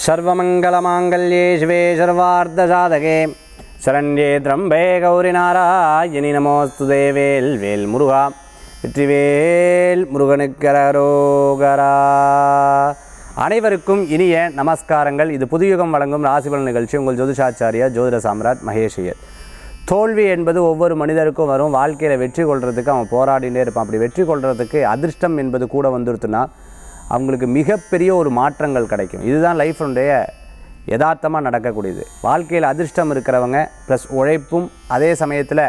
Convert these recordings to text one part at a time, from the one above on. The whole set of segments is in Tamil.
सर्वमङ्गलमाङ्गल्ये शिवे सर्वार्धसाधके शरण्ये त्र्यम्बे கௌரிநாராயணி நமோஸ்து தேவேல் வேல் முருகா வெற்றிவேல் முருகனுக்கரோகரா அனைவருக்கும் இனிய நமஸ்காரங்கள் இது புதுயுகம் வழங்கும் ராசிபலன் நிகழ்ச்சி உங்கள் ஜோதிஷாச்சாரியா ஜோதிட சாம்ராட் மகேஷியர் தோல்வி என்பது ஒவ்வொரு மனிதருக்கும் வரும் வாழ்க்கையில் வெற்றி கொள்றதுக்கு அவன் போராடினே இருப்பான் அப்படி வெற்றி கொள்றதுக்கு அதிர்ஷ்டம் என்பது கூட வந்துருத்துனா அவங்களுக்கு மிகப்பெரிய ஒரு மாற்றங்கள் கிடைக்கும் இதுதான் லைஃப்னுடைய யதார்த்தமாக நடக்கக்கூடியது வாழ்க்கையில் அதிர்ஷ்டம் இருக்கிறவங்க ப்ளஸ் உழைப்பும் அதே சமயத்தில்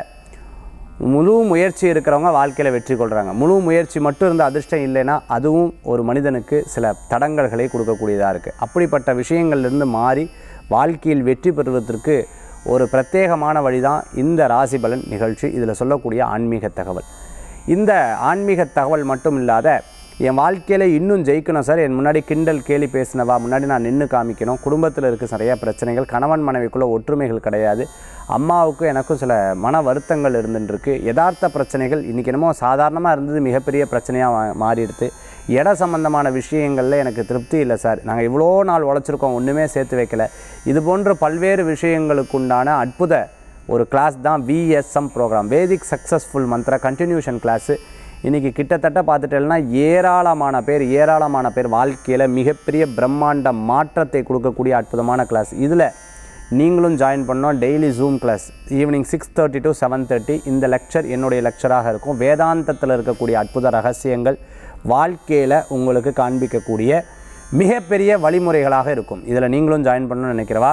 முழு முயற்சி இருக்கிறவங்க வாழ்க்கையில் வெற்றி கொள்கிறாங்க முழு முயற்சி மட்டும் இருந்த அதிர்ஷ்டம் இல்லைன்னா அதுவும் ஒரு மனிதனுக்கு சில தடங்கல்களை கொடுக்கக்கூடியதாக இருக்குது அப்படிப்பட்ட விஷயங்கள்லேருந்து மாறி வாழ்க்கையில் வெற்றி பெறுவதற்கு ஒரு பிரத்யேகமான வழி தான் இந்த ராசி பலன் நிகழ்ச்சி இதில் சொல்லக்கூடிய ஆன்மீக தகவல் இந்த ஆன்மீக தகவல் மட்டும் இல்லாத என் வாழ்க்கையில் இன்னும் ஜெயிக்கணும் சார் என் முன்னாடி கிண்டல் கேலி பேசினவா முன்னாடி நான் நின்று காமிக்கணும் குடும்பத்தில் இருக்க நிறைய பிரச்சனைகள் கணவன் மனைவிக்குள்ளே ஒற்றுமைகள் கிடையாது அம்மாவுக்கும் எனக்கும் சில மன வருத்தங்கள் இருந்துருக்கு யதார்த்த பிரச்சனைகள் இன்றைக்கி என்னமோ சாதாரணமாக இருந்தது மிகப்பெரிய பிரச்சனையாக மாறிடுது இட சம்பந்தமான விஷயங்களில் எனக்கு திருப்தி இல்லை சார் நாங்கள் இவ்வளோ நாள் உழைச்சிருக்கோம் ஒன்றுமே சேர்த்து வைக்கல இது போன்ற பல்வேறு விஷயங்களுக்கு உண்டான அற்புத ஒரு கிளாஸ் தான் VSM program Vedic successful mantra continuation class இன்றைக்கி கிட்டத்தட்ட பார்த்துட்டேன்னா ஏராளமான பேர் ஏராளமான பேர் வாழ்க்கையில் மிகப்பெரிய பிரம்மாண்ட மாற்றத்தை கொடுக்கக்கூடிய அற்புதமான கிளாஸ் இதில் நீங்களும் ஜாயின் பண்ணோம் daily Zoom class evening six thirty to seven thirty இந்த லெக்சர் என்னுடைய லெக்சராக இருக்கும் வேதாந்தத்தில் இருக்கக்கூடிய அற்புத ரகசியங்கள் வாழ்க்கையில் உங்களுக்கு காண்பிக்கக்கூடிய மிகப்பெரிய வழிமுறைகளாக இருக்கும் இதில் நீங்களும் ஜாயின் பண்ணணும்னு நினைக்கிறவா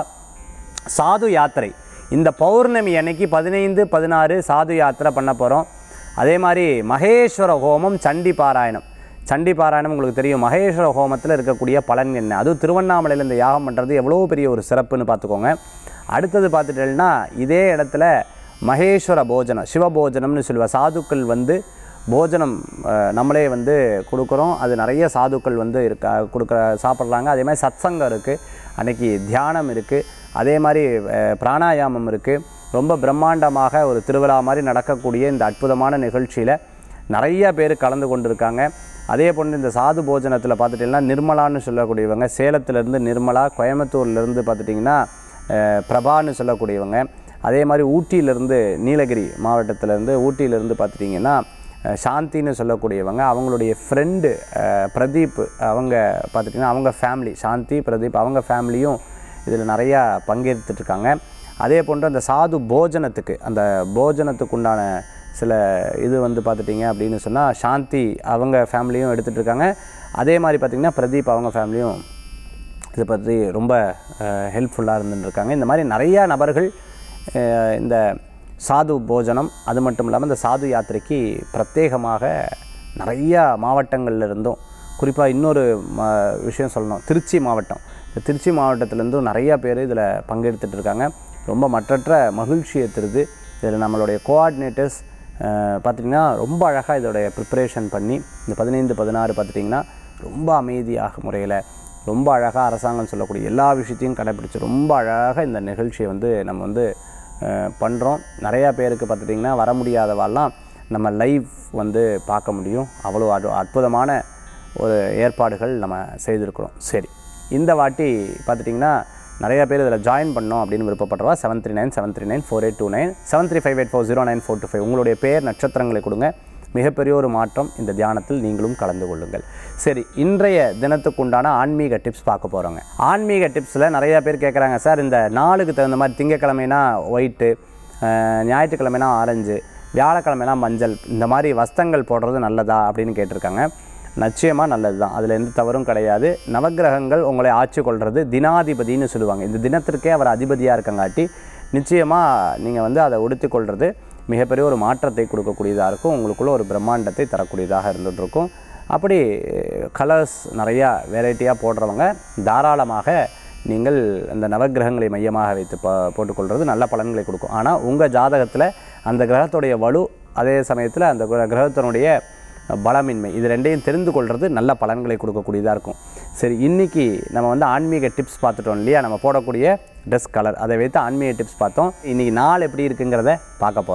சாது யாத்திரை இந்த பௌர்ணமி அன்னைக்கு பதினைந்து பதினாறு சாது யாத்திரை பண்ண போகிறோம் அதே மாதிரி மகேஸ்வர ஹோமம் சண்டி பாராயணம் சண்டி பாராயணம் உங்களுக்கு தெரியும் மகேஸ்வர ஹோமத்தில் இருக்கக்கூடிய பலன் என்ன அதுவும் திருவண்ணாமலையில் இந்த யாகம் பண்ணுறது எவ்வளோ பெரிய ஒரு சிறப்புன்னு பார்த்துக்கோங்க அடுத்தது பார்த்துட்டேன்னா இதே இடத்துல மகேஸ்வர போஜனம் சிவபோஜனம்னு சொல்லுவேன் சாதுக்கள் வந்து போஜனம் அஹ், நம்மளே வந்து கொடுக்குறோம் அது நிறைய சாதுக்கள் வந்து இருக்கா கொடுக்குற சாப்பிட்றாங்க அதே மாதிரி சத்சங்கம் இருக்குது அன்னைக்கு தியானம் இருக்குது அதே மாதிரி அஹ், பிராணாயாமம் இருக்குது ரொம்ப பிரம்மாண்டமாக ஒரு திருவிழா மாதிரி நடக்கக்கூடிய இந்த அற்புதமான நிகழ்ச்சியில் நிறைய பேர் கலந்து கொண்டிருக்காங்க அதே போன்று இந்த சாது போஜனத்தில் பார்த்துட்டிங்கன்னா நிர்மலான்னு சொல்லக்கூடியவங்க சேலத்திலேருந்து நிர்மலா கோயம்புத்தூர்லேருந்து பார்த்துட்டிங்கன்னா அஹ், பிரபான்னு சொல்லக்கூடியவங்க அதே மாதிரி ஊட்டியிலேருந்து நீலகிரி மாவட்டத்திலேருந்து ஊட்டியிலேருந்து பார்த்துட்டிங்கன்னா அஹ், சாந்தின்னு சொல்லக்கூடியவங்க அவங்களுடைய ஃப்ரெண்டு பிரதீப் அவங்க பார்த்துட்டிங்கன்னா அவங்க ஃபேமிலி சாந்தி பிரதீப் அவங்க ஃபேமிலியும் இதில் நிறையா பங்கேற்றுட்ருக்காங்க அதே போன்று அந்த சாது போஜனத்துக்கு அந்த போஜனத்துக்கு உண்டான சில இது வந்து பார்த்துட்டிங்க அப்படின்னு சொன்னால் சாந்தி அவங்க ஃபேமிலியும் எடுத்துகிட்டு இருக்காங்க அதே மாதிரி பார்த்திங்கன்னா பிரதீப் அவங்க ஃபேமிலியும் இதை பற்றி ரொம்ப ஹெல்ப்ஃபுல்லாக இருந்துட்டுருக்காங்க இந்த மாதிரி நிறையா நபர்கள் அஹ், இந்த சாது போஜனம் அது மட்டும் இல்லாமல் இந்த சாது யாத்திரைக்கு பிரத்யேகமாக நிறையா மாவட்டங்கள்ல இருந்தும் குறிப்பாக இன்னொரு ம விஷயம் சொல்லணும் திருச்சி மாவட்டம் இந்த திருச்சி மாவட்டத்திலேருந்தும் நிறையா பேர் இதில் பங்கெடுத்துட்டு இருக்காங்க ரொம்ப மற்றற்ற மகிழ்ச்சியை தருது இதில் நம்மளுடைய கோஆர்டினேட்டர்ஸ் பார்த்திங்கன்னா ரொம்ப அழகாக இதோடைய ப்ரிப்பரேஷன் பண்ணி இந்த பதினைந்து பதினாறு பார்த்துட்டிங்கன்னா ரொம்ப அமைதியாக முறையில் ரொம்ப அழகாக அரசாங்கம் சொல்லக்கூடிய எல்லா விஷயத்தையும் கடைப்பிடிச்சு ரொம்ப அழகாக இந்த நிகழ்ச்சியை வந்து நம்ம வந்து பண்ணுறோம் நிறையா பேருக்கு பார்த்துட்டிங்கன்னா வர முடியாதவாலாம் நம்ம லைவ் வந்து பார்க்க முடியும் அவ்வளோ அற்பு அற்புதமான ஒரு ஏற்பாடுகள் நம்ம செய்திருக்கிறோம் சரி இந்த வாட்டி பார்த்துட்டிங்கன்னா நிறைய பேர் இதில் ஜாயின் பண்ணோம் அப்படின்னு விருப்பப்படுறவா seven three nine seven three nine four eight two nine seven three five eight four zero nine four two five உங்களுடைய பேர் நட்சத்திரங்களை கொடுங்க மிகப்பெரிய ஒரு மாற்றம் இந்த தியானத்தில் நீங்களும் கலந்து கொள்ளுங்கள் சரி இன்றைய தினத்துக்குண்டான ஆன்மீக டிப்ஸ் பார்க்க போகிறோங்க ஆன்மீக டிப்ஸில் நிறைய பேர் கேட்குறாங்க சார் இந்த நாளுக்கு தகுந்த மாதிரி திங்கக்கிழமைனா ஒயிட்டு ஞாயிற்றுக்கிழமைனா ஆரஞ்சு வியாழக்கிழமைனா மஞ்சள் இந்த மாதிரி வஸ்தங்கள் போடுறது நல்லதா அப்படின்னு கேட்டிருக்காங்க நிச்சயமாக நல்லது தான் அதில் எந்த தவறும் கிடையாது நவக்கிரகங்கள் உங்களை ஆட்சி கொள்வது தினாதிபதின்னு சொல்லுவாங்க இந்த தினத்திற்கே அவர் அதிபதியாக இருக்கங்காட்டி நிச்சயமாக நீங்கள் வந்து அதை உடுத்திக் கொள்வது மிகப்பெரிய ஒரு மாற்றத்தை கொடுக்கக்கூடியதாக இருக்கும் உங்களுக்குள்ள ஒரு பிரம்மாண்டத்தை தரக்கூடியதாக இருந்துட்டு இருக்கும் அப்படி கலர்ஸ் நிறையா வெரைட்டியாக போடுறவங்க தாராளமாக நீங்கள் அந்த நவக்கிரகங்களை மையமாக வைத்து ப போட்டுக்கொள்வது நல்ல பலன்களை கொடுக்கும் ஆனால் உங்கள் ஜாதகத்தில் அந்த கிரகத்துடைய வலு அதே சமயத்தில் அந்த கிர- கிரகத்தினுடைய பலமின்மை இது ரெண்டையும் தெரிந்து கொள்வது நல்ல பலன்களை கொடுக்கக்கூடியதாக இருக்கும் சரி இன்றைக்கி நம்ம வந்து ஆன்மீக டிப்ஸ் பார்த்துட்டோம் இல்லையா நம்ம போடக்கூடிய ட்ரெஸ் கலர் அதை வைத்து ஆன்மீக டிப்ஸ் பார்த்தோம் இன்றைக்கி நாள் எப்படி இருக்குங்கிறத பார்க்க போகிறோங்க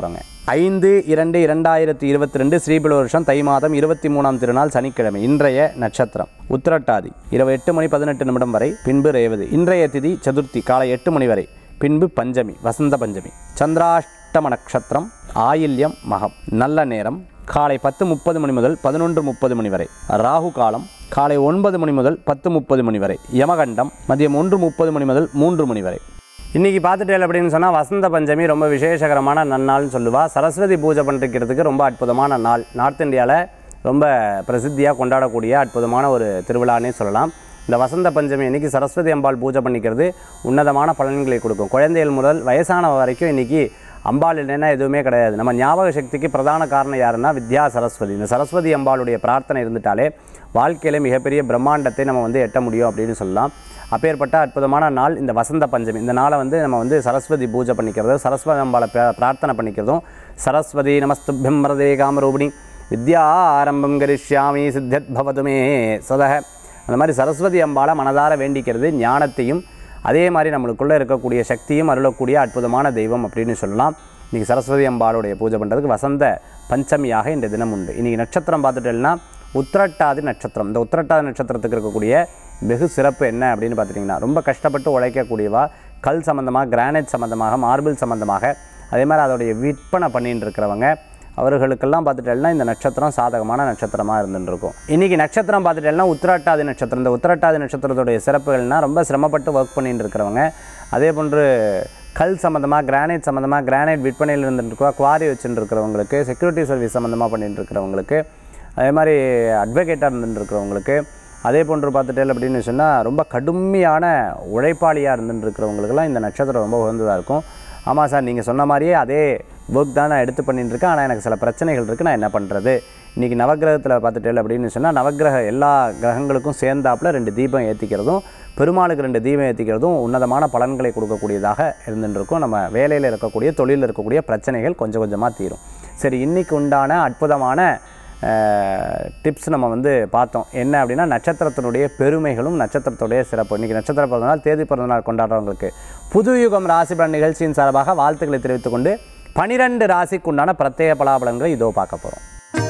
ஐந்து இரண்டு இரண்டாயிரத்தி இருபத்தி ரெண்டு ஸ்ரீபில வருஷம் தை மாதம் இருபத்தி மூணாம் திருநாள் சனிக்கிழமை இன்றைய நட்சத்திரம் உத்திரட்டாதி இரவு எட்டு மணி பதினெட்டு நிமிடம் வரை பின்பு ரேவதி இன்றைய திதி சதுர்த்தி காலை எட்டு மணி வரை பின்பு பஞ்சமி வசந்த பஞ்சமி சந்திராஷ்டம நட்சத்திரம் ஆயில்யம் மகம் நல்ல நேரம் காலை பத்து முப்பது மணி முதல் பதினொன்று முப்பது மணி வரை ராகு காலம் காலை ஒன்பது மணி முதல் பத்து முப்பது மணி வரை யமகண்டம் மதியம் ஒன்று முப்பது மணி முதல் மூன்று மணி வரை இன்றைக்கி பார்த்துட்டேன் அப்படின்னு சொன்னால் வசந்த பஞ்சமி ரொம்ப விசேஷகரமான நன்னாள்னு சொல்லுவா சரஸ்வதி பூஜை பண்ணிக்கிறதுக்கு ரொம்ப அற்புதமான நாள் நார்த் இந்தியாவில் ரொம்ப பிரசித்தியாக கொண்டாடக்கூடிய அற்புதமான ஒரு திருவிழானே சொல்லலாம் இந்த வசந்த பஞ்சமி அன்னைக்கு சரஸ்வதி அம்பாள் பூஜை பண்ணிக்கிறது உன்னதமான பலன்களை கொடுக்கும் குழந்தைகள் முதல் வயசான வரைக்கும் இன்றைக்கி அம்பாள் இல்லைன்னா எதுவுமே கிடையாது நம்ம ஞாபக சக்திக்கு பிரதான காரணம் யாருன்னா வித்யா சரஸ்வதி இந்த சரஸ்வதி அம்பாளுடைய பிரார்த்தனை இருந்துட்டாலே வாழ்க்கையில மிகப்பெரிய பிரம்மாண்டத்தை நம்ம வந்து எட்ட முடியும் அப்படின்னு சொல்லலாம் அப்பேற்பட்ட அற்புதமான நாள் இந்த வசந்த பஞ்சமி இந்த நாளை வந்து நம்ம வந்து சரஸ்வதி பூஜை பண்ணிக்கிறதும் சரஸ்வதி அம்பாளை பிர- பிரார்த்தனை பண்ணிக்கிறதும் சரஸ்வதி நமஸ்துபியம் வரதே காமரூபிணி வித்யா ஆரம்பம் கரிஷ்யாமி சித்தத் பவதுமே சதக அந்த மாதிரி சரஸ்வதி அம்பாளை மனதார வேண்டிக்கிறது ஞானத்தையும் அதே மாதிரி நம்மளுக்குள்ளே இருக்கக்கூடிய சக்தியும் அருளக்கூடிய அற்புதமான தெய்வம் அப்படின்னு சொல்லலாம் இன்றைக்கி சரஸ்வதி அம்பாளுடைய பூஜை பண்ணுறதுக்கு வசந்த பஞ்சமியாக இந்த தினம் உண்டு இன்றைக்கி நட்சத்திரம் பார்த்துட்டேன்னா உத்திரட்டாதி நட்சத்திரம் இந்த உத்திரட்டாதி நட்சத்திரத்துக்கு இருக்கக்கூடிய வெகு சிறப்பு என்ன அப்படின்னு பார்த்துட்டிங்கன்னா ரொம்ப கஷ்டப்பட்டு உழைக்கக்கூடியவா கல் சம்மந்தமாக கிரானைட் சம்மந்தமாக மார்பிள் சம்மந்தமாக அதே மாதிரி அதோடைய விற்பனை பண்ணிட்டு இருக்கிறவங்க அவர்களுக்கெல்லாம் பார்த்துட்டேன்னா இந்த நட்சத்திரம் சாதகமான நட்சத்திரமாக இருந்துட்டு இருக்கும் இன்றைக்கி நட்சத்திரம் பார்த்துட்டேன்னா உத்திரட்டாதி நட்சத்திரம் இந்த உத்திரட்டாதி நட்சத்திரத்துடைய சிறப்புகள்னா ரொம்ப சிரமப்பட்டு ஒர்க் பண்ணிட்டு இருக்கிறவங்க அதே போன்று கல் சம்மந்தமாக கிரானைட் சம்மந்தமாக கிரானைட் விற்பனையில் இருந்துட்டு இருக்கா குவாரி வச்சுட்டு இருக்கிறவங்களுக்கு செக்யூரிட்டி சர்வீஸ் சம்மந்தமாக பண்ணிட்டு இருக்கிறவங்களுக்கு அதே மாதிரி அட்வொகேட்டாக இருந்துட்டு இருக்கிறவங்களுக்கு அதே போன்று பார்த்துட்டேன் அப்படின்னு சொன்னால் ரொம்ப கடுமையான உழைப்பாளியாக இருந்துட்டு இருக்கிறவங்களுக்கெல்லாம் இந்த நட்சத்திரம் ரொம்ப உகந்ததாக இருக்கும் ஆமாம் சார் நீங்கள் சொன்ன மாதிரியே அதே ஒர்க் தான் நான் எடுத்து பண்ணிட்டு இருக்கேன் ஆனால் எனக்கு சில பிரச்சனைகள் இருக்குது நான் என்ன பண்ணுறது இன்றைக்கி நவக்கிரகத்தில் பார்த்துட்டேன் அப்படின்னு சொன்னால் நவக்கிரக எல்லா கிரகங்களுக்கும் சேர்ந்தாப்புல ரெண்டு தீபம் ஏற்றிக்கிறதும் பெருமாளுக்கு ரெண்டு தீபம் ஏற்றிக்கிறதும் உன்னதமான பலன்களை கொடுக்கக்கூடியதாக இருந்துட்டு இருக்கும் நம்ம வேலையில் இருக்கக்கூடிய தொழிலில் இருக்கக்கூடிய பிரச்சனைகள் கொஞ்சம் கொஞ்சமாக தீரும் சரி இன்னைக்கு உண்டான அற்புதமான டிப்ஸ் நம்ம வந்து பார்த்தோம் என்ன அப்படின்னா நட்சத்திரத்தினுடைய பெருமைகளும் நட்சத்திரத்துடைய சிறப்பு இன்றைக்கி நட்சத்திர பிறந்தநாள் தேதி பிறந்தநாள் கொண்டாடுறவங்களுக்கு புது யுகம் ராசி பலன் நிகழ்ச்சியின் சார்பாக வாழ்த்துக்களை தெரிவித்துக் கொண்டு பனிரெண்டு ராசிக்கு உண்டான பிரத்யேக பலாபலன்களை இதோ பார்க்க போகிறோம்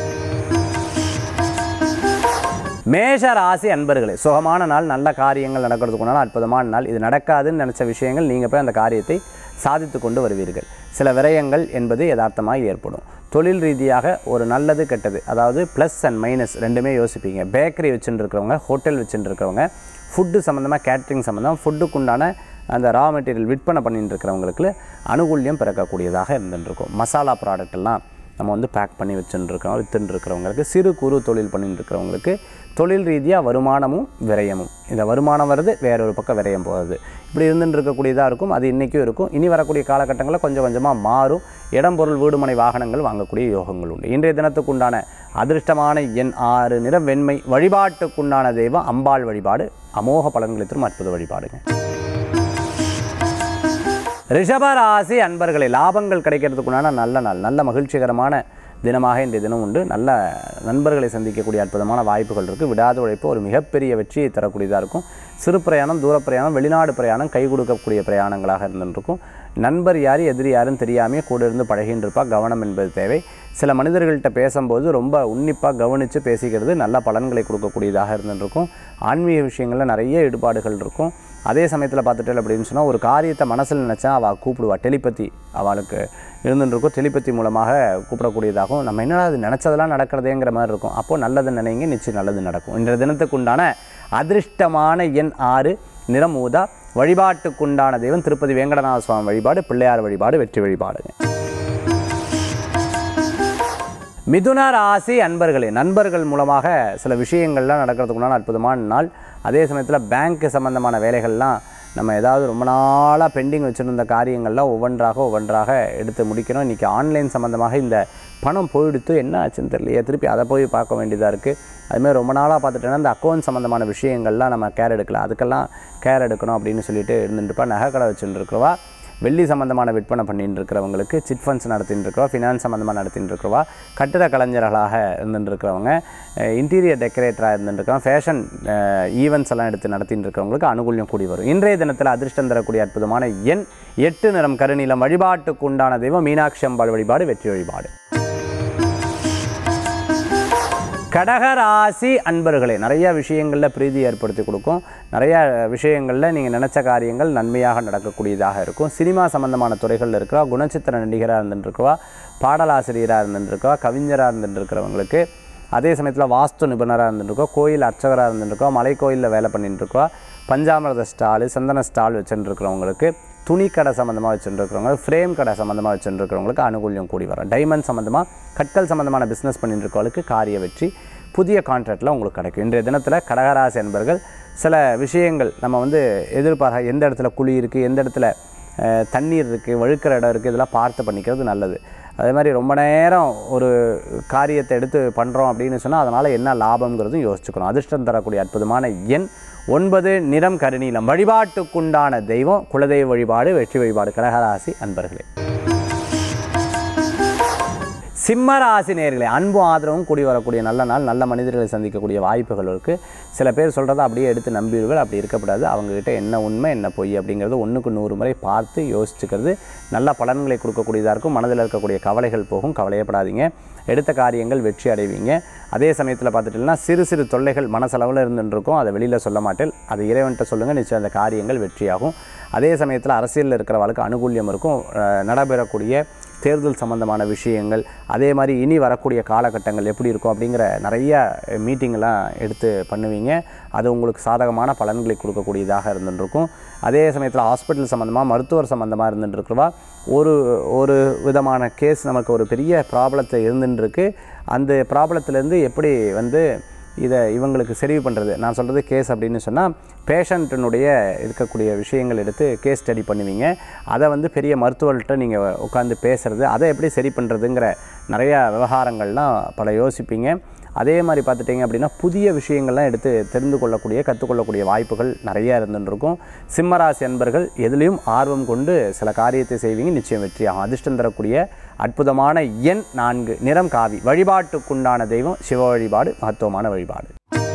மேஷ ராசி அன்பர்களே சுகமான நாள் நல்ல காரியங்கள் நடக்கிறதுக்குண்டான அற்புதமான நாள் இது நடக்காதுன்னு நினச்ச விஷயங்கள் நீங்கள் போய் அந்த காரியத்தை சாதித்து கொண்டு வருவீர்கள் சில விரயங்கள் என்பது யதார்த்தமாக ஏற்படும் தொழில் ரீதியாக ஒரு நல்லது கெட்டது அதாவது ப்ளஸ் அண்ட் மைனஸ் ரெண்டுமே யோசிப்பீங்க பேக்கரி வச்சுட்டு இருக்கிறவங்க ஹோட்டல் வச்சுட்டு இருக்கிறவங்க ஃபுட்டு சம்மந்தமாக கேட்ரிங் சம்மந்தம் ஃபுட்டுக்குண்டான அந்த ரா மெட்டீரியல் விற்பனை பண்ணிட்டு இருக்கிறவங்களுக்கு அனுகூல்யம் பிறக்கக்கூடியதாக இருந்துட்டு இருக்கும் மசாலா ப்ராடக்ட் எல்லாம் நம்ம வந்து பேக் பண்ணி வச்சுட்டு இருக்கோம் வித்துட்டு இருக்கிறவங்களுக்கு சிறு குறு தொழில் பண்ணிட்டு இருக்கிறவங்களுக்கு தொழில் ரீதியாக வருமானமும் விரயமும் இந்த வருமானம் வருது வேற ஒரு பக்கம் விரயம் போகுது இப்படி இருந்துட்டு இருக்கக்கூடியதாக இருக்கும் அது இன்றைக்கும் இருக்கும் இனி வரக்கூடிய காலகட்டங்களில் கொஞ்சம் கொஞ்சமாக மாறும் இடம் பொருள் வீடுமனை வாகனங்கள் வாங்கக்கூடிய யோகங்கள் உண்டு இன்றைய தினத்துக்குண்டான அதிர்ஷ்டமான எண் ஆறு நிற வெண்மை வழிபாட்டுக்குண்டான தெய்வம் அம்பாள் வழிபாடு அமோக பலன்களை தரும் அற்புத வழிபாடுங்க ரிஷபராசி அன்பர்களே லாபங்கள் கிடைக்கிறதுக்குண்டான நல்ல நாள் நல்ல மகிழ்ச்சிகரமான தினமாக இன்றைய தினம் உண்டு நல்ல நண்பர்களை சந்திக்கக்கூடிய அற்புதமான வாய்ப்புகள் இருக்குது விடாத உழைப்பு ஒரு மிகப்பெரிய வெற்றியை தரக்கூடியதாக இருக்கும் சிறு பிரயாணம் தூர பிரயாணம் வெளிநாடு பிரயாணம் கை கொடுக்கக்கூடிய பிரயாணங்களாக இருந்துருக்கும் நண்பர் யார் எதிரி யாருன்னு தெரியாமையே கூட இருந்து பழகின்னு இருப்பா கவனம் என்பது தேவை சில மனிதர்கள்ட்ட பேசும்போது ரொம்ப உன்னிப்பாக கவனித்து பேசிக்கிறது நல்ல பலன்களை கொடுக்கக்கூடியதாக இருந்துருக்கும் ஆன்மீக விஷயங்களில் நிறைய ஈடுபாடுகள் இருக்கும் அதே சமயத்தில் பார்த்துட்டேன் அப்படின்னு சொன்னால் ஒரு காரியத்தை மனசில் நினச்சா அவள் கூப்பிடுவா டெலிபதி அவளுக்கு இருந்துருக்கும் டெலிபதி மூலமாக கூப்பிடக்கூடியதாகவும் நம்ம என்னடா அது நினச்சதெல்லாம் நடக்கிறதேங்கிற மாதிரி இருக்கும் அப்போது நல்லது நினைங்க நிச்சயம் நல்லது நடக்கும் இன்றைய தினத்துக்கு உண்டான அதிர்ஷ்டமான எண் ஆறு நிறம் ஊதா வழிபாட்டுக்குண்டான தெய்வம் திருப்பதி வேங்கடநாத சுவாமி வழிபாடு பிள்ளையார் வழிபாடு வெற்றி வழிபாடுங்க மிதுன ராசி அன்பர்களே நண்பர்கள் மூலமாக சில விஷயங்கள்லாம் நடக்கிறதுக்குண்டான அற்புதமான நாள் அதே சமயத்தில் பேங்க் சம்மந்தமான வேலைகள்லாம் நம்ம ஏதாவது ரொம்ப நாளாக பெண்டிங் வச்சுருந்த காரியங்கள்லாம் ஒவ்வொன்றாக ஒவ்வொன்றாக எடுத்து முடிக்கணும் இன்றைக்கி ஆன்லைன் சம்மந்தமாக இந்த பணம் போயிடுத்து என்ன ஆச்சுன்னு தெரியலையே திருப்பி அதை போய் பார்க்க வேண்டியதாக இருக்குது அதுமாதிரி ரொம்ப நாளாக பார்த்துட்டேன்னா இந்த அக்கௌண்ட் சம்மந்தமான விஷயங்கள்லாம் நம்ம கேர் எடுக்கலாம் அதுக்கெல்லாம் கேர் எடுக்கணும் அப்படின்னு சொல்லிட்டு இருந்துட்டுப்பா நகை கடை வச்சுட்டு இருக்கிறவா வெள்ளி சம்மந்தமான விற்பனை பண்ணிட்டு இருக்கிறவங்களுக்கு சிட் ஃபண்ட்ஸ் நடத்திட்டு இருக்கிறவா ஃபினான்ஸ் சம்மந்தமாக நடத்திட்டு இருக்கிறவா கட்டிட கலைஞர்களாக இருந்துட்டு இருக்கிறவங்க இன்டீரியர் டெக்கரேட்டராக இருந்துட்டு இருக்கிறவங்க ஃபேஷன் ஈவெண்ட்ஸ் எல்லாம் எடுத்து நடத்திட்டு இருக்கிறவங்களுக்கு அனுகூல்யம் கூடி வரும் இன்றைய தினத்தில் அதிர்ஷ்டம் தரக்கூடிய அற்புதமான எண் எட்டு நிறம் கருநீலம் வழிபாட்டுக்கு உண்டான தெய்வம் மீனாட்சி அம்பாள் வழிபாடு வெற்றி வழிபாடு கடகராசி அன்பர்களே நிறைய விஷயங்களில் பிரீதி ஏற்படுத்தி கொடுக்கும் நிறைய விஷயங்களில் நீங்கள் நினச்ச காரியங்கள் நன்மையாக நடக்கக்கூடியதாக இருக்கும் சினிமா சம்பந்தமான துறைகளில் இருக்கிறவா குணச்சித்திர நடிகராக இருந்துட்டுருக்கவா பாடலாசிரியராக இருந்துட்டுருக்கவா கவிஞராக இருந்துட்டுருக்கிறவங்களுக்கு அதே சமயத்தில் வாஸ்து நிபுணராக இருந்துருக்கோம் கோயில் அர்ச்சகராக இருந்துருக்கோம் மலை கோயிலில் வேலை பண்ணிட்டு இருக்கோம் பஞ்சாமிரத ஸ்டாலு சந்தன ஸ்டால் வச்சுருக்கிறவங்களுக்கு துணி கடை சம்மந்தமாக வச்சுருக்கிறவங்க ஃப்ரேம் கடை சம்மந்தமாக வச்சுருக்கிறவங்களுக்கு அனுகூல்யம் கூடி வரும் டைமண்ட் சம்மந்தமாக கற்கள் சம்மந்தமான பிஸ்னஸ் பண்ணிட்டு இருக்கவங்களுக்கு காரிய வெற்றி புதிய கான்ட்ராக்டில் உங்களுக்கு கிடைக்கும் இன்றைய தினத்தில் கடகராசி என்பர்கள் சில விஷயங்கள் நம்ம வந்து எதிர்பார்க்க எந்த இடத்துல குழி இருக்குது எந்த இடத்துல அஹ், தண்ணீர் இருக்குது வழுக்கிற இடம் இருக்குது இதெல்லாம் பார்த்து பண்ணிக்கிறது நல்லது அதே மாதிரி ரொம்ப நேரம் ஒரு காரியத்தை எடுத்து பண்ணுறோம் அப்படின்னு சொன்னால் அதனால் என்ன லாபங்கிறதும் யோசிச்சுக்கணும் அதிர்ஷ்டம் தரக்கூடிய அற்புதமான எண் ஒன்பது நிறம் கருநீலம் வழிபாட்டுக்குண்டான தெய்வம் குலதெய்வ வழிபாடு வெற்றி வழிபாடு கடகராசி அன்பர்களே சிம்ம ராசி நேர்களே அன்பு ஆதரவும் கூடி வரக்கூடிய நல்ல நாள் நல்ல மனிதர்களை சந்திக்கக்கூடிய வாய்ப்புகள் இருக்குது சில பேர் சொல்கிறத அப்படியே எடுத்து நம்பிடுங்கள் அப்படி இருக்கக்கூடாது அவங்ககிட்ட என்ன உண்மை என்ன பொய் அப்படிங்கிறது ஒன்றுக்கு நூறு முறை பார்த்து யோசிச்சுக்கிறது நல்ல பலன்களை கொடுக்கக்கூடியதாக இருக்கும் மனதில் இருக்கக்கூடிய கவலைகள் போகும் கவலையப்படாதீங்க எடுத்த காரியங்கள் வெற்றி அடைவீங்க அதே சமயத்தில் பார்த்துட்டிங்கன்னா சிறு சிறு தொல்லைகள் மனசளவில் இருந்துட்டு இருக்கும் அதை வெளியில் சொல்ல மாட்டேன் அதை இறைவன்கிட்ட சொல்லுங்கள் நிச்சயம் அந்த காரியங்கள் வெற்றியாகும் அதே சமயத்தில் அரசியலில் இருக்கிறவளுக்கு அனுகூல்யம் இருக்கும் அஹ் நடைபெறக்கூடிய தேர்தல் சம்பந்தமான விஷயங்கள் அதே மாதிரி இனி வரக்கூடிய காலகட்டங்கள் எப்படி இருக்கும் அப்படிங்கிற நிறைய மீட்டிங்கெல்லாம் எடுத்து பண்ணுவீங்க அது உங்களுக்கு சாதகமான பலன்களை கொடுக்கக்கூடியதாக இருந்துருக்கும் அதே சமயத்தில் ஹாஸ்பிட்டல் சம்மந்தமாக மருத்துவர் சம்மந்தமாக இருந்துட்டுருக்குவா ஒரு ஒரு விதமான கேஸ் நமக்கு ஒரு பெரிய ப்ராப்ளத்தை இருந்துருக்கு அந்த ப்ராப்ளத்துலேருந்து எப்படி வந்து இதை இவங்களுக்கு சரி பண்ணுறது நான் சொல்கிறது கேஸ் அப்படின்னு சொன்னால் பேஷண்ட்டினுடைய இருக்கக்கூடிய விஷயங்கள் எடுத்து கேஸ் ஸ்டடி பண்ணுவீங்க அதை வந்து பெரிய மருத்துவர்கிட்ட நீங்கள் உட்காந்து பேசுகிறது அதை எப்படி சரி பண்ணுறதுங்கிற நிறையா விவகாரங்கள்லாம் பல யோசிப்பீங்க அதே மாதிரி பார்த்துட்டிங்க அப்படின்னா புதிய விஷயங்கள்லாம் எடுத்து தெரிந்து கொள்ளக்கூடிய கற்றுக்கொள்ளக்கூடிய வாய்ப்புகள் நிறையா இருந்துருக்கும் சிம்மராசி அன்பர்கள் எதுலேயும் ஆர்வம் கொண்டு சில காரியத்தை செய்வீங்க நிச்சயம் வெற்றியாகும் அதிர்ஷ்டம் தரக்கூடிய அற்புதமான எண் நான்கு நிறம் காவி வழிபாட்டுக்குண்டான தெய்வம் சிவ வழிபாடு மகத்துவமான வழிபாடு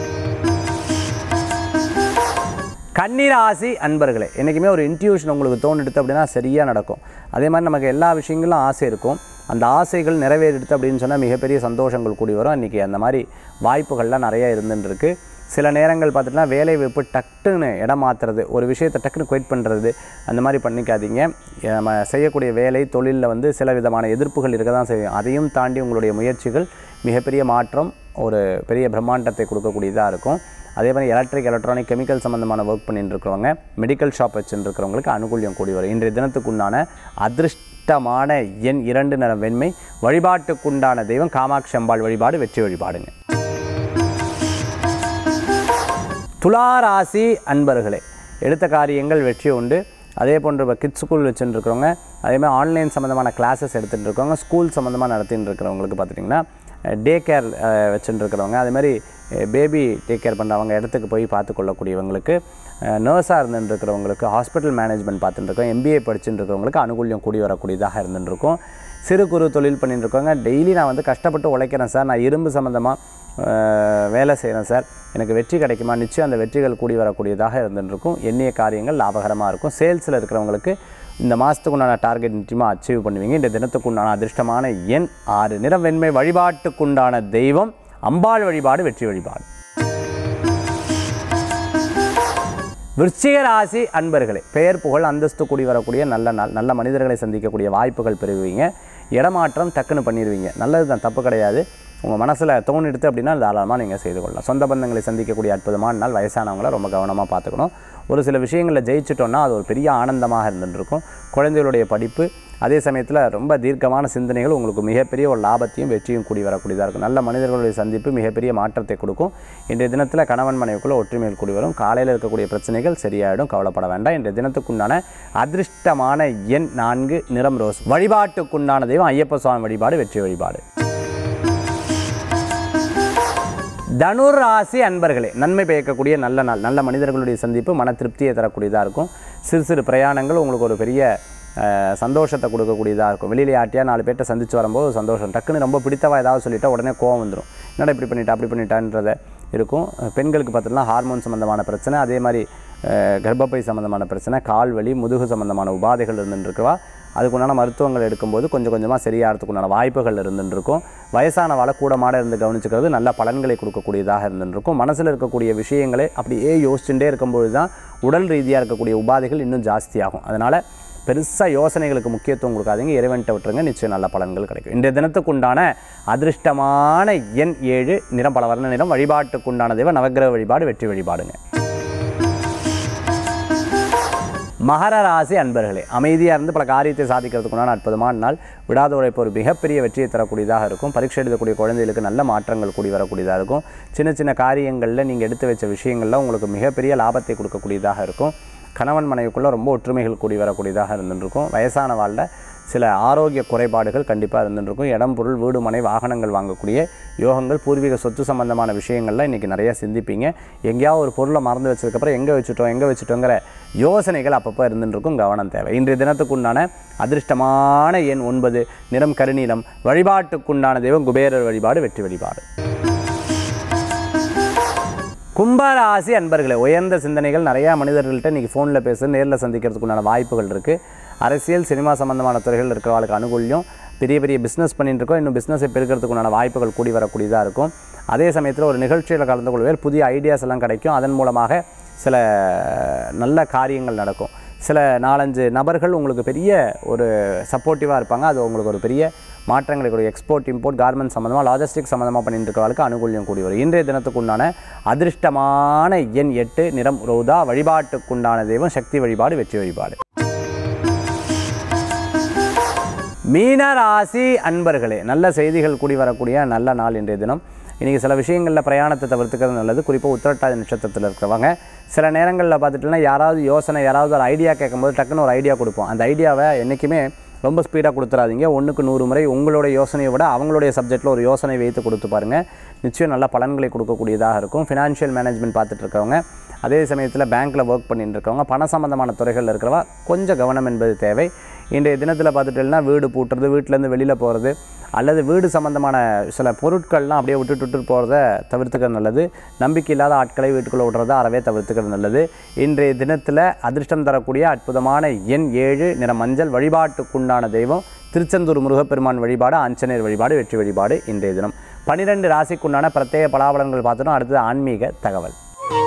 கன்னிராசி அன்பர்களே என்றைக்குமே ஒரு இன்ட்யூஷன் உங்களுக்கு தோணுடுத்து அப்படின்னா சரியாக நடக்கும் அதே மாதிரி நமக்கு எல்லா விஷயங்களும் ஆசை இருக்கும் அந்த ஆசைகள் நிறைவேறிடுது அப்படின்னு சொன்னால் மிகப்பெரிய சந்தோஷங்கள் கூடி வரும் இன்றைக்கி அந்த மாதிரி வாய்ப்புகள்லாம் நிறையா இருந்துட்டு இருக்கு சில நேரங்கள் பார்த்துட்டுனா வேலை வாய்ப்பு டக்குன்னு இடம் மாற்றுறது ஒரு விஷயத்தை டக்குன்னு குவைட் பண்ணுறது அந்த மாதிரி பண்ணிக்காதீங்க நம்ம செய்யக்கூடிய வேலை தொழிலில் வந்து சில விதமான எதிர்ப்புகள் இருக்க தான் செய்யும் அதையும் தாண்டி உங்களுடைய முயற்சிகள் மிகப்பெரிய மாற்றம் ஒரு பெரிய பிரம்மாண்டத்தை கொடுக்கக்கூடியதாக இருக்கும் அதே மாதிரி எலக்ட்ரிக் எலக்ட்ரானிக் கெமிக்கல் சம்மந்தமான ஒர்க் பண்ணிட்டு இருக்கிறவங்க மெடிக்கல் ஷாப் வச்சுட்டு இருக்கிறவங்களுக்கு அனுகூல்யம் கூடி வரும் இன்றைய தினத்துக்குண்டான அதிர்ஷ்டமான எண் இரண்டு நிற வெண்மை வழிபாட்டுக்குண்டான தெய்வம் காமாட்சி அம்பாள் வழிபாடு வெற்றி வழிபாடுங்க துளாராசி அன்பர்களே எடுத்த காரியங்கள் வெற்றி உண்டு அதே போன்று இப்போ கிட்ஸ் ஸ்கூல் வச்சுட்டு இருக்கிறவங்க அதே மாதிரி ஆன்லைன் சம்மந்தமான கிளாஸஸ் எடுத்துகிட்டு இருக்கவங்க ஸ்கூல் சம்மந்தமாக நடத்திட்டு இருக்கிறவங்களுக்கு பார்த்துட்டிங்கன்னா டே கேர் வச்சுட்டு இருக்கிறவங்க அதே மாதிரி பேபி டேக் கேர் பண்ணுறவங்க இடத்துக்கு போய் பார்த்து கொள்ளக்கூடியவங்களுக்கு நர்ஸாக இருந்துட்டு இருக்கிறவங்களுக்கு ஹாஸ்பிட்டல் மேனேஜ்மெண்ட் பார்த்துட்டு இருக்கோம் எம்பிஏ படிச்சுட்டு இருக்கிறவங்களுக்கு அனுகூல்யம் கூடி வரக்கூடியதாக இருந்துட்டு இருக்கும் சிறு குறு தொழில் பண்ணிட்டு இருக்கவங்க டெய்லி நான் வந்து கஷ்டப்பட்டு உழைக்கிறேன் சார் நான் இரும்பு சம்மந்தமாக வேலை செய்கிறேன் சார் எனக்கு வெற்றி கிடைக்குமா நிச்சயம் அந்த வெற்றிகள் கூடி வரக்கூடியதாக இருந்துருக்கும் எண்ணிய காரியங்கள் லாபகரமாக இருக்கும் சேல்ஸில் இருக்கிறவங்களுக்கு இந்த மாதத்துக்கு உண்டான டார்கெட் நிச்சயமாக அச்சீவ் பண்ணுவீங்க இந்த தினத்துக்கு உண்டான அதிர்ஷ்டமான எண் ஆறு நிறம் வெண்மை வழிபாட்டுக்குண்டான தெய்வம் அம்பாள் வழிபாடு வெற்றி வழிபாடு விருச்சிக ராசி அன்பர்களே பெயர் புகழ் அந்தஸ்து கூடி வரக்கூடிய நல்ல நாள் நல்ல மனிதர்களை சந்திக்கக்கூடிய வாய்ப்புகள் பெறுவீங்க இடமாற்றம் டக்குன்னு பண்ணிடுவீங்க நல்லது தான் தப்பு கிடையாது உங்கள் மனசில் தோணிடுது அப்படின்னா தாராளமாக நீங்கள் செய்து கொள்ளலாம் சொந்த பந்தங்களை சந்திக்கக்கூடிய அற்புதமான நாள் வயசானவங்கள ரொம்ப கவனமாக பார்த்துக்கணும் ஒரு சில விஷயங்களில் ஜெயிச்சிட்டோன்னா அது ஒரு பெரிய ஆனந்தமாக இருந்துட்டு இருக்கும் குழந்தைகளுடைய படிப்பு அதே சமயத்தில் ரொம்ப தீர்க்கமான சிந்தனைகள் உங்களுக்கு மிகப்பெரிய ஒரு லாபத்தையும் வெற்றியும் கூடி வரக்கூடியதாக இருக்கும் நல்ல மனிதர்களுடைய சந்திப்பு மிகப்பெரிய மாற்றத்தை கொடுக்கும் இன்றைய தினத்தில் கணவன் மனைவிக்குள்ள ஒற்றுமையில் கூடி வரும் காலையில் இருக்கக்கூடிய பிரச்சனைகள் சரியாயிடும் கவலைப்பட வேண்டாம் இன்றைய தினத்துக்குண்டான அதிர்ஷ்டமான எண் நான்கு நிறம் ரோஸ் வழிபாட்டுக்குண்டான தெய்வம் ஐயப்ப சுவாமி வழிபாடு வெற்றி வழிபாடு தனுர் ராசி அன்பர்களே நன்மை பயக்கக்கூடிய நல்ல நாள் நல்ல மனிதர்களுடைய சந்திப்பு மன திருப்தியை தரக்கூடியதாக இருக்கும் சிறு சிறு பிரயாணங்கள் உங்களுக்கு ஒரு பெரிய அஹ், சந்தோஷத்தை கொடுக்கக்கூடியதாக இருக்கும் வெளியில யார்ட்டையா நாலு பேர்ட்ட சந்திச்சு வரும்போது ஒரு சந்தோஷம் டக்குன்னு ரொம்ப பிடித்தவா ஏதாவது சொல்லிட்டா உடனே கோவம் வந்துடும் என்னடா இப்படி பண்ணிட்டா அப்படி பண்ணிட்டான்றத இருக்கும் அஹ், பெண்களுக்கு பார்த்தீங்கன்னா ஹார்மோன் சம்மந்தமான பிரச்சனை அதே மாதிரி அஹ், கர்ப்பப்பை சம்மந்தமான பிரச்சனை கால் வலி முதுகு சம்மந்தமான உபாதைகள் இருந்துட்டு இருக்கவா அதுக்குண்டான மருத்துவங்கள் எடுக்கும்போது கொஞ்சம் கொஞ்சமாக சரியாகிறதுக்கு உண்டான வாய்ப்புகள் இருந்துட்டு இருக்கும் வயசானவாளை கூட மாட இருந்து கவனிச்சுக்கிறது நல்ல பலன்களை கொடுக்கக்கூடியதாக இருந்துட்டு இருக்கும் மனசில் இருக்கக்கூடிய விஷயங்களை அப்படியே யோசிச்சுட்டே இருக்கும்போது தான் உடல் ரீதியாக இருக்கக்கூடிய உபாதைகள் இன்னும் ஜாஸ்தியாகும் அதனால் பெருசாக யோசனைகளுக்கு முக்கியத்துவம் கொடுக்காதீங்க இறைவன்ட்ட விட்டுருங்க நிச்சயம் நல்ல பலன்கள் கிடைக்கும் இன்றைய தினத்துக்கு உண்டான அதிர்ஷ்டமான எண் ஏழு நிறம் பல வர்ண நிறம் வழிபாட்டுக்கு உண்டான தெய்வம் நவக்கிரக வழிபாடு வெற்றி வழிபாடுங்க மகர ராசி அன்பர்களே அமைதியாக இருந்து பல காரியத்தை சாதிக்கிறதுக்குண்டான அற்புதமான நாள் விடாத உழைப்பு ஒரு மிகப்பெரிய வெற்றியை தரக்கூடியதாக இருக்கும் பரீட்சை எழுதக்கூடிய குழந்தைகளுக்கு நல்ல மாற்றங்கள் கூடி வரக்கூடியதாக இருக்கும் சின்ன சின்ன காரியங்களில் நீங்கள் எடுத்து வச்ச விஷயங்களில் உங்களுக்கு மிகப்பெரிய லாபத்தை கொடுக்கக்கூடியதாக இருக்கும் கணவன் மனைவிக்குள்ளே ரொம்ப ஒற்றுமைகள் கூடி வரக்கூடியதாக இருந்துருக்கும் வயசான வாழ்ல சில ஆரோக்கிய குறைபாடுகள் கண்டிப்பாக இருந்துருக்கும் இடம் பொருள் வீடு மனை வாகனங்கள் வாங்கக்கூடிய யோகங்கள் பூர்வீக சொத்து சம்பந்தமான விஷயங்கள்லாம் இன்றைக்கி நிறையா சிந்திப்பீங்க எங்கேயாவது ஒரு பொருளை மறந்து வச்சதுக்கப்புறம் எங்கே வச்சுட்டோம் எங்கே வச்சுட்டோங்கிற யோசனைகள் அப்பப்போ இருந்துருக்கும் கவனம் தேவை இன்றைய தினத்துக்குண்டான அதிர்ஷ்டமான எண் ஒன்பது நிறம் கருநீலம் வழிபாட்டுக்குண்டான தெய்வம் குபேரர் வழிபாடு வெற்றி வழிபாடு கும்பராசி அன்பர்களே உயர்ந்த சிந்தனைகள் நிறையா மனிதர்கள்ட்ட இன்றைக்கி ஃபோனில் பேச நேரில் சந்திக்கிறதுக்குண்டான வாய்ப்புகள் இருக்குது அரசியல் சினிமா சம்பந்தமான துறைகள் இருக்கிறவங்களுக்கு அனுகூல்யம் பெரிய பெரிய பிஸ்னஸ் பண்ணிட்டு இருக்கோம் இன்னும் பிஸ்னஸை பெருக்கிறதுக்குண்டான வாய்ப்புகள் கூடி வரக்கூடியதாக இருக்கும் அதே சமயத்தில் ஒரு நிகழ்ச்சியில் கலந்து கொள்வேல் புதிய ஐடியாஸ் எல்லாம் கிடைக்கும் அதன் மூலமாக சில நல்ல காரியங்கள் நடக்கும் சில நாலஞ்சு நபர்கள் உங்களுக்கு பெரிய ஒரு சப்போர்ட்டிவாக இருப்பாங்க அது உங்களுக்கு ஒரு பெரிய மாற்றங்களை கூடிய எக்ஸ்போர்ட் இம்போர்ட் கார்மெண்ட் சம்மந்தமாக லாஜிஸ்டிக் சம்மந்தமாக பண்ணிட்டு இருக்கவங்களுக்கு அனுகூல்யம் கூடி வரும் இன்றைய தினத்துக்குண்டான அதிர்ஷ்டமான எண் எட்டு நிறம் ரோதா வழிபாட்டுக்குண்டான தெய்வம் சக்தி வழிபாடு வெற்றி வழிபாடு மீனராசி அன்பர்களே நல்ல செய்திகள் கூடி வரக்கூடிய நல்ல நாள் இன்றைய தினம் இன்றைக்கி சில விஷயங்களில் பிரயாணத்தை தவிர்த்துக்கிறது நல்லது குறிப்பாக உத்திரட்டாதி நட்சத்திரத்தில் இருக்கிறவங்க சில நேரங்களில் பார்த்துட்டுனா யாராவது யோசனை யாராவது ஒரு ஐடியா கேட்கும்போது டக்குன்னு ஒரு ஐடியா கொடுப்போம் அந்த ஐடியாவை என்றைக்குமே ரொம்ப ஸ்பீடாக கொடுத்துறாதீங்க ஒன்றுக்கு நூறு முறை உங்களுடைய யோசனையை விட அவங்களுடைய சப்ஜெக்டில் ஒரு யோசனை வைத்து கொடுத்து பாருங்கள் நிச்சயம் நல்ல பலன்களை கொடுக்கக்கூடியதாக இருக்கும் ஃபினான்ஷியல் மேனேஜ்மெண்ட் பார்த்துட்டு இருக்கவங்க அதே சமயத்தில் பேங்க்கில் ஒர்க் பண்ணிட்டு இருக்கவங்க பண சம்பந்தமான துறைகளில் இருக்கிறவா கொஞ்சம் கவனம் என்பது தேவை இன்றைய தினத்தில் பார்த்துட்டேன்னா வீடு பூட்டுறது வீட்டிலேருந்து வெளியில் போகிறது அல்லது வீடு சம்பந்தமான சில பொருட்கள்லாம் அப்படியே விட்டுட்டு விட்டுட்டு போகிறத தவிர்த்துக்கிறது நல்லது நம்பிக்கை இல்லாத ஆட்களை வீட்டுக்குள்ளே விடுறத அறவே தவிர்த்துக்கிறது நல்லது இன்றைய தினத்தில் அதிர்ஷ்டம் தரக்கூடிய அற்புதமான எண் ஏழு நிற மஞ்சள் வழிபாட்டுக்குண்டான தெய்வம் திருச்செந்தூர் முருகப்பெருமான் வழிபாடு ஆஞ்சநேயர் வழிபாடு வெற்றி வழிபாடு இன்றைய தினம் பனிரெண்டு ராசிக்குண்டான பிரத்யேக பலாபலன்கள் பார்த்துட்டோம் அடுத்தது ஆன்மீக தகவல்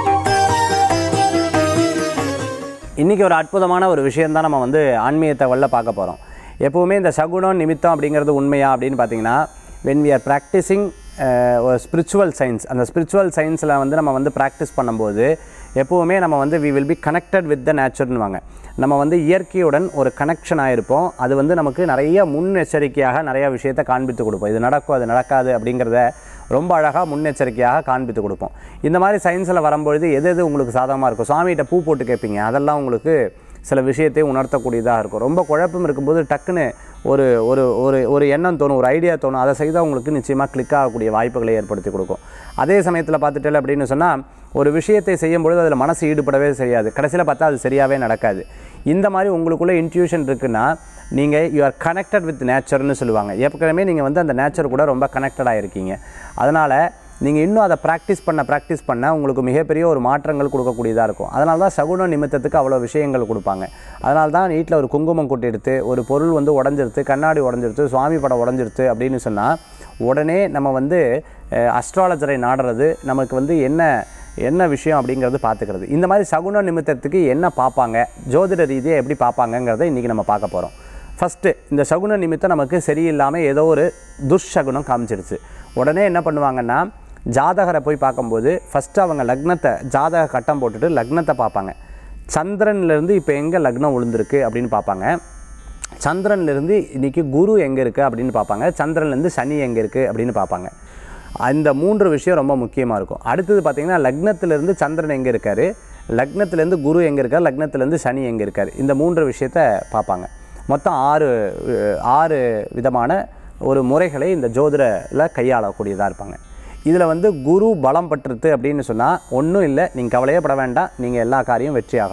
இன்றைக்கி ஒரு அற்புதமான ஒரு விஷயந்தான் நம்ம வந்து ஆன்மீக தகவலில் பார்க்க போகிறோம் எப்போவுமே இந்த சகுனம் நிமித்தம் அப்படிங்கிறது உண்மையா அப்படின்னு பார்த்தீங்கன்னா வென் வி ஆர் ப்ராக்டிஸிங் ஒரு ஸ்பிரிச்சுவல் சயின்ஸ் அந்த ஸ்பிரிச்சுவல் சயின்ஸில் வந்து நம்ம வந்து ப்ராக்டிஸ் பண்ணும்போது எப்போவுமே நம்ம வந்து we will be connected with the நேச்சர்னுவாங்க நம்ம வந்து இயற்கையுடன் ஒரு கனெக்ஷன் ஆகிருப்போம் அது வந்து நமக்கு நிறைய முன்னெச்சரிக்கையாக நிறைய விஷயத்தை காண்பித்து கொடுப்போம் இது நடக்கும் அது நடக்காது அப்படிங்கிறத ரொம்ப அழகாக முன்னெச்சரிக்கையாக காண்பித்து கொடுப்போம் இந்த மாதிரி சயின்ஸில் வரும்பொழுது எது எது உங்களுக்கு சாதகமாக இருக்கும் சுவாமிகிட்ட பூ போட்டு கேட்பீங்க அதெல்லாம் உங்களுக்கு சில விஷயத்தை உணர்த்தக்கூடியதாக இருக்கும் ரொம்ப குழப்பம் இருக்கும்போது டக்குன்னு ஒரு ஒரு ஒரு ஒரு எண்ணம் தோணும் ஒரு ஐடியா தோணும் அதை செய்தால் உங்களுக்கு நிச்சயமாக கிளிக் ஆகக்கூடிய வாய்ப்புகளை ஏற்படுத்தி கொடுக்கும் அதே சமயத்தில் பார்த்துட்டேன் அப்படின்னு சொன்னால் ஒரு விஷயத்தை செய்யும் பொழுது அதில் மனசு ஈடுபடவே செய்யாது கடைசியில் பார்த்தா அது சரியாகவே நடக்காது இந்த மாதிரி உங்களுக்குள்ளே இன்ட்யூஷன் இருக்குன்னா நீங்கள் யூ ஆர் கனெக்டட் வித் நேச்சர்னு சொல்லுவாங்க ஏற்கனவே நீங்கள் வந்து அந்த நேச்சர் கூட ரொம்ப கனெக்டடாக இருக்கீங்க அதனால் நீங்கள் இன்னும் அதை ப்ராக்டிஸ் பண்ண ப்ராக்டிஸ் பண்ண உங்களுக்கு மிகப்பெரிய ஒரு மாற்றங்கள் கொடுக்கக்கூடியதாக இருக்கும் அதனால தான் சகுன நிமித்தத்துக்கு அவ்வளோ விஷயங்கள் கொடுப்பாங்க அதனால தான் வீட்டில் ஒரு குங்குமம் கொட்டி எடுத்து ஒரு பொருள் வந்து உடஞ்சிருத்து கண்ணாடி உடஞ்சிருத்து சுவாமி படம் உடஞ்சிருத்து அப்படின்னு சொன்னால் உடனே நம்ம வந்து அஸ்ட்ராலஜரை நாடுறது நமக்கு வந்து என்ன என்ன விஷயம் அப்படிங்கிறது பார்த்துக்கிறது இந்த மாதிரி சகுன நிமித்தத்துக்கு என்ன பார்ப்பாங்க ஜோதிட ரீதியாக எப்படி பார்ப்பாங்கங்கிறத இன்றைக்கி நம்ம பார்க்க போகிறோம் ஃபஸ்ட்டு இந்த சகுன நிமித்தம் நமக்கு சரியில்லாமல் ஏதோ ஒரு துர்ஷகுனம் காமிச்சிருச்சு உடனே என்ன பண்ணுவாங்கன்னா ஜாதகரை போய் பார்க்கும்போது ஃபஸ்ட்டு அவங்க லக்னத்தை ஜாதக கட்டம் போட்டுட்டு லக்னத்தை பார்ப்பாங்க சந்திரன்லேருந்து இப்போ எங்கே லக்னம் விழுந்திருக்கு அப்படின்னு பார்ப்பாங்க சந்திரன்லேருந்து இன்றைக்கி குரு எங்கே இருக்குது அப்படின்னு பார்ப்பாங்க சந்திரன்லேருந்து சனி எங்கே இருக்குது அப்படின்னு பார்ப்பாங்க அந்த மூன்று விஷயம் ரொம்ப முக்கியமாக இருக்கும் அடுத்தது பார்த்திங்கன்னா லக்னத்திலேருந்து சந்திரன் எங்கே இருக்கார் லக்னத்திலேருந்து குரு எங்கே இருக்கார் லக்னத்திலேருந்து சனி எங்கே இருக்கார் இந்த மூன்று விஷயத்தை பார்ப்பாங்க மொத்தம் ஆறு ஆறு விதமான ஒரு முறைகளை இந்த ஜோதிடத்தில் கையாளக்கூடியதாக இருப்பாங்க இதில் வந்து குரு பலம் பற்றுறது அப்படின்னு சொன்னால் ஒன்றும் இல்லை நீங்கள் கவலையே பட வேண்டாம் நீங்கள் எல்லா காரியம் வெற்றி ஆகலாம்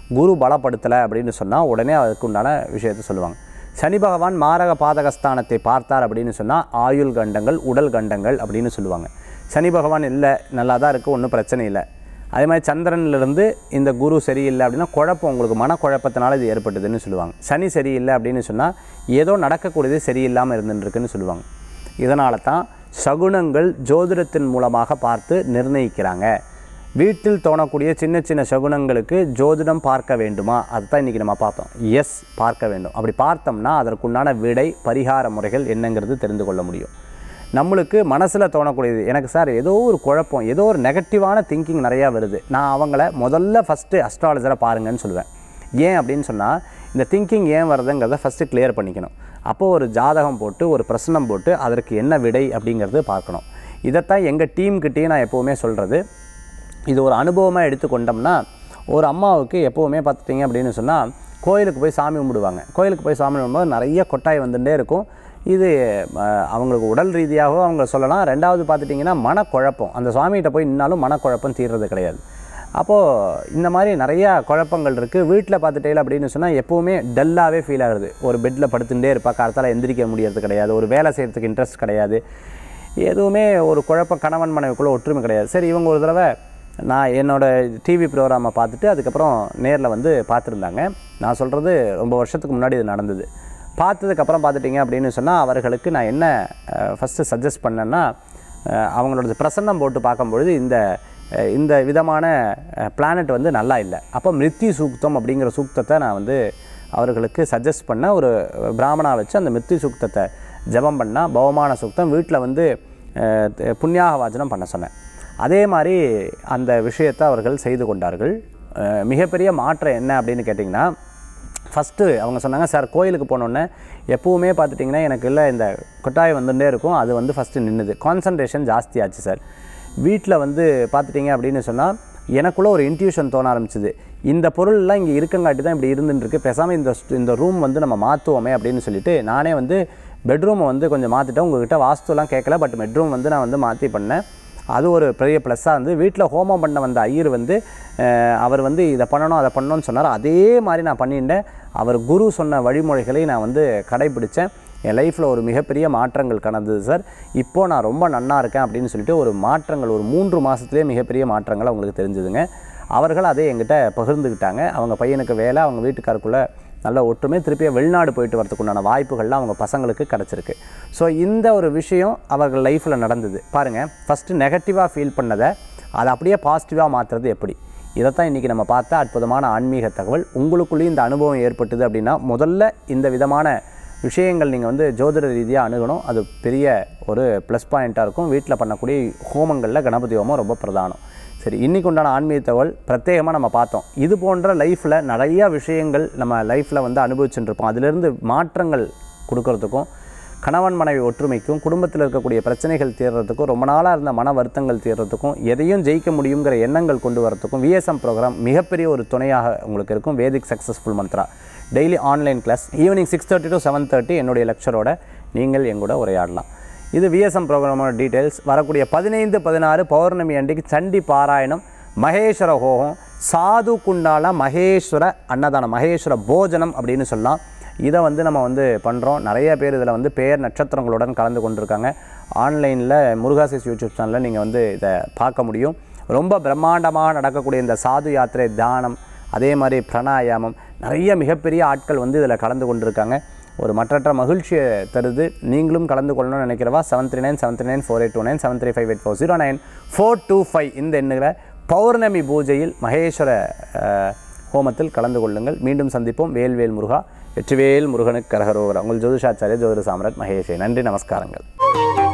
குரு பலப்படுத்தலை அப்படின்னு சொன்னால் உடனே அதுக்கு உண்டான விஷயத்தை சொல்லுவாங்க சனி பகவான் மாரக பாதகஸ்தானத்தை பார்த்தார் அப்படின்னு சொன்னால் ஆயுள் கண்டங்கள் உடல் கண்டங்கள் அப்படின்னு சொல்லுவாங்க சனி பகவான் இல்லை நல்லா தான் இருக்குது ஒன்றும் பிரச்சனை இல்லை அதே மாதிரி சந்திரன்லேருந்து இந்த குரு சரியில்லை அப்படின்னா குழப்பம் உங்களுக்கு மனக்குழப்பத்தினால இது ஏற்பட்டதுன்னு சொல்லுவாங்க சனி சரியில்லை அப்படின்னு சொன்னால் ஏதோ நடக்கக்கூடியது சரியில்லாமல் இருந்துருக்குன்னு சொல்லுவாங்க இதனால தான் சகுனங்கள் ஜோதிடத்தின் மூலமாக பார்த்து நிர்ணயிக்கிறாங்க வீட்டில் தோணக்கூடிய சின்ன சின்ன சகுனங்களுக்கு ஜோதிடம் பார்க்க வேண்டுமா அதுதான் இன்றைக்கி நம்ம பார்த்தோம் எஸ் பார்க்க வேண்டும் அப்படி பார்த்தோம்னா அதற்குண்டான விடை பரிகார முறைகள் என்னங்கிறது தெரிந்து கொள்ள முடியும் நம்மளுக்கு மனசில் தோணக்கூடியது எனக்கு சார் ஏதோ ஒரு குழப்பம் ஏதோ ஒரு நெகட்டிவான திங்கிங் நிறையா வருது நான் அவங்கள முதல்ல ஃபஸ்ட்டு அஸ்ட்ராலஜரை பாருங்கன்னு சொல்லுவேன் ஏன் அப்படின்னு சொன்னால் இந்த திங்கிங் ஏன் வருதுங்கிறத ஃபஸ்ட்டு கிளியர் பண்ணிக்கணும் அப்போது ஒரு ஜாதகம் போட்டு ஒரு பிரசனம் போட்டு அதற்கு என்ன விடை அப்படிங்கிறது பார்க்கணும் இதைத்தான் எங்கள் டீம்கிட்டேயும் நான் எப்போவுமே சொல்கிறது இது ஒரு அனுபவமாக எடுத்துக்கொண்டோம்னா ஒரு அம்மாவுக்கு எப்போவுமே பார்த்துட்டிங்க அப்படின்னு சொன்னால் கோயிலுக்கு போய் சாமி கும்பிடுவாங்க கோயிலுக்கு போய் சாமி கும்பிடும்போது நிறைய கொட்டாய் வந்துட்டே இருக்கும் இது அஹ், அவங்களுக்கு உடல் ரீதியாகவும் அவங்க சொல்லலாம் ரெண்டாவது பார்த்துட்டிங்கன்னா மனக்குழப்பம் அந்த சுவாமிகிட்ட போய் நின்னாலும் மனக்குழப்பம் தீர்றது கிடையாது அப்போது இந்த மாதிரி நிறையா குழப்பங்கள் இருக்குது வீட்டில் பார்த்துட்டே அப்படின்னு சொன்னால் எப்போவுமே டல்லாகவே ஃபீல் ஆகுது ஒரு பெட்டில் படுத்துட்டே இருப்பா காலத்தால் எந்திரிக்க முடியறது கிடையாது ஒரு வேலை செய்கிறதுக்கு இன்ட்ரெஸ்ட் கிடையாது எதுவுமே ஒரு குழப்பம் கணவன் மனைவிக்குள்ளே ஒற்றுமை கிடையாது சரி இவங்க ஒரு தடவை நான் என்னோடய டிவி ப்ரோக்ராமை பார்த்துட்டு அதுக்கப்புறம் நேரில் வந்து பார்த்துருந்தாங்க நான் சொல்கிறது ரொம்ப வருஷத்துக்கு முன்னாடி இது நடந்தது பார்த்ததுக்கப்புறம் பார்த்துட்டிங்க அப்படின்னு சொன்னால் அவர்களுக்கு நான் என்ன ஃபஸ்ட்டு சஜஸ்ட் பண்ணேன்னா அஹ், அவங்களோட பிரசன்னம் போட்டு பார்க்கும்பொழுது இந்த அஹ், இந்த விதமான பிளானட் வந்து நல்லா இல்லை அப்போ மிருத்தி சூக்தம் அப்படிங்கிற சூக்தத்தை நான் வந்து அவர்களுக்கு சஜஸ்ட் பண்ண ஒரு பிராமணா வச்சு அந்த மிருத்தி சூக்தத்தை ஜெபம் பண்ணால் பவமான சூக்தம் வீட்டில் வந்து அஹ், த- புண்ணியாக வாச்சனம் பண்ண சொன்னேன் அதே மாதிரி அந்த விஷயத்தை அவர்கள் செய்து கொண்டார்கள் அஹ், மிகப்பெரிய மாற்றம் என்ன அப்படின்னு கேட்டிங்கன்னா ஃபஸ்ட்டு அவங்க சொன்னாங்க சார் கோயிலுக்கு போனோன்னே எப்பவுமே பார்த்துட்டிங்கன்னா எனக்கு இல்லை இந்த கொட்டாய் வந்துட்டே இருக்கும் அது வந்து ஃபஸ்ட்டு நின்றுது கான்சன்ட்ரேஷன் ஜாஸ்தியாச்சு சார் வீட்டில் வந்து பார்த்துட்டிங்க அப்படின்னு சொன்னால் எனக்குள்ளே ஒரு இன்ட்யூஷன் தோண ஆரம்பிச்சுது இந்த பொருள்லாம் இங்கே இருக்கங்காட்டி தான் இப்படி இருந்துருக்கு பேசாமல் இந்த st- இந்த ரூம் வந்து நம்ம மாற்றுவோமே அப்படின்னு சொல்லிட்டு நானே வந்து பெட்ரூமை வந்து கொஞ்சம் மாற்றிட்டேன் உங்ககிட்ட வாஸ்துலாம் கேட்கல பட் பெட்ரூம் வந்து நான் வந்து மாற்றி பண்ணேன் அது ஒரு பெரிய ப்ளஸ்ஸாக இருந்து வீட்டில் ஹோமம் பண்ண வந்த ஐயர் வந்து அஹ், அவர் வந்து இதை பண்ணணும் அதை பண்ணணும்னு சொன்னார் அதே மாதிரி நான் பண்ணிட்டேன் அவர் குரு சொன்ன வழிமுறைகளை நான் வந்து கடைபிடிச்சேன் என் லைஃப்பில் ஒரு மிகப்பெரிய மாற்றங்கள் கடந்தது சார் இப்போது நான் ரொம்ப நன்னா இருக்கேன் அப்படின்னு சொல்லிட்டு ஒரு மாற்றங்கள் ஒரு மூன்று மாதத்துலேயே மிகப்பெரிய மாற்றங்கள் அவங்களுக்கு தெரிஞ்சுதுங்க அவர்கள் அதை எங்கிட்ட பகிர்ந்துக்கிட்டாங்க அவங்க பையனுக்கு வேலை அவங்க வீட்டுக்காருக்குள்ளே நல்ல ஒற்றுமை திருப்பியும் வெளிநாடு போயிட்டு வரதுக்கு உண்டான வாய்ப்புகள்லாம் அவங்க பசங்களுக்கு கிடச்சிருக்கு ஸோ இந்த ஒரு விஷயம் அவர்கள் லைஃப்பில் நடந்தது பாருங்கள் ஃபஸ்ட்டு நெகட்டிவாக ஃபீல் பண்ணதை அதை அப்படியே பாசிட்டிவாக மாற்றுறது எப்படி இதைத்தான் இன்றைக்கி நம்ம பார்த்த அற்புதமான ஆன்மீக தகவல் உங்களுக்குள்ளேயும் இந்த அனுபவம் ஏற்பட்டது அப்படின்னா முதல்ல இந்த விதமான விஷயங்கள் நீங்கள் வந்து ஜோதிட ரீதியாக அணுகணும் அது பெரிய ஒரு ப்ளஸ் பாயிண்ட்டாக இருக்கும் வீட்டில் பண்ணக்கூடிய ஹோமங்களில் கணபதி ஹோமம் ரொம்ப பிரதானம் சரி இன்னைக்கு உண்டான ஆன்மீக தகவல் பிரத்யேகமாக நம்ம பார்த்தோம் இது போன்ற லைஃப்பில் நிறைய விஷயங்கள் நம்ம லைஃப்பில் வந்து அனுபவிச்சுட்டு இருப்போம் அதிலிருந்து மாற்றங்கள் கொடுக்கறதுக்கும் கணவன் மனைவி ஒற்றுமைக்கும் குடும்பத்தில் இருக்கக்கூடிய பிரச்சனைகள் தீர்றதுக்கும் ரொம்ப நாளாக இருந்த மன வருத்தங்கள் தீர்றதுக்கும் எதையும் ஜெயிக்க முடியுங்கிற எண்ணங்கள் கொண்டு வரதுக்கும் விஎஸ்எம் ப்ரோக்ராம் மிகப்பெரிய ஒரு துணையாக உங்களுக்கு இருக்கும் Vedic successful mantra daily online class evening six thirty to seven thirty என்னுடைய லெக்சரோட நீங்கள் எங்கூட உரையாடலாம் இது விஎஸ்எம் ப்ரோக்ராமோட டீட்டெயில்ஸ் வரக்கூடிய பதினைந்து பதினாறு பௌர்ணமி அன்றைக்கு சண்டி பாராயணம் மகேஸ்வர ஹோகம் சாது குண்டால மகேஸ்வர அன்னதானம் மகேஸ்வர போஜனம் அப்படின்னு சொல்லலாம் இதை வந்து நம்ம வந்து பண்ணுறோம் நிறைய பேர் இதில் வந்து பெயர் நட்சத்திரங்களுடன் கலந்து கொண்டிருக்காங்க ஆன்லைனில் முருகாசிஸ் யூடியூப் சேனலில் நீங்கள் வந்து இதை பார்க்க முடியும் ரொம்ப பிரம்மாண்டமாக நடக்கக்கூடிய இந்த சாது யாத்திரை தியானம் அதே மாதிரி பிராணாயாமம் நிறைய மிகப்பெரிய ஆட்கள் வந்து இதில் கலந்து கொண்டிருக்காங்க ஒரு மற்றற்ற மகிழ்ச்சியை தருது நீங்களும் கலந்து கொள்ளணும்னு நினைக்கிறவா seven three nine seven three nine four eight two nine seven three five eight four zero nine four two five இந்த எண்ணுகிற பௌர்ணமி பூஜையில் மகேஸ்வர அஹ், ஹோமத்தில் கலந்து கொள்ளுங்கள் மீண்டும் சந்திப்போம் வேல்வேல் முருகா வெற்றிவேல் முருகனுக்கு கரகரோகரா உங்கள் ஜோதிஷாச்சாரிய ஜோதிட சாம்ராட் மகேஷே நன்றி நமஸ்காரங்கள்